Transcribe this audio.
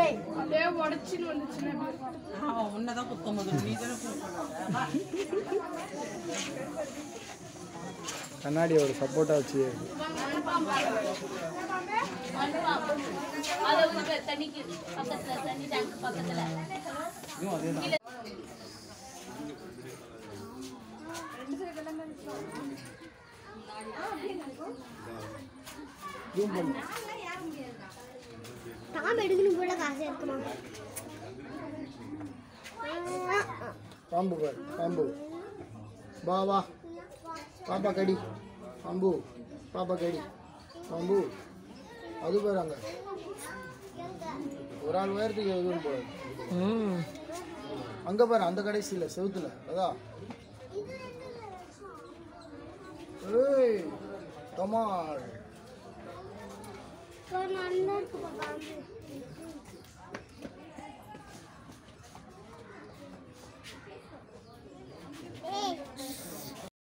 அப்படியே உடச்சின்னு வந்துச்சுன்னா அவன் உன்னதான் குத்தம் போது நீ தானே கூப்பிடுற கண்ணாடி ஒரு சப்போர்ட்டாக வச்சு அதை வந்து தண்ணிக்கு பக்கத்துல தண்ணி டேங்க் பக்கத்துல டாம் எடுக்கணும் கூட காசு இருக்குமா பாம்பு பாரு பாம்பு வா வா பாப்பா கடி பாம்பு பாப்பா கடி பாம்பு அது பாரு அங்க ஒரு ஆள் உயரத்துக்கு எதுவும் போகாது அங்க பாரு அந்த கடைசியில் செவுத்துல அதான் ஏய் கமால் நல்லா இருக்கு பாப்பா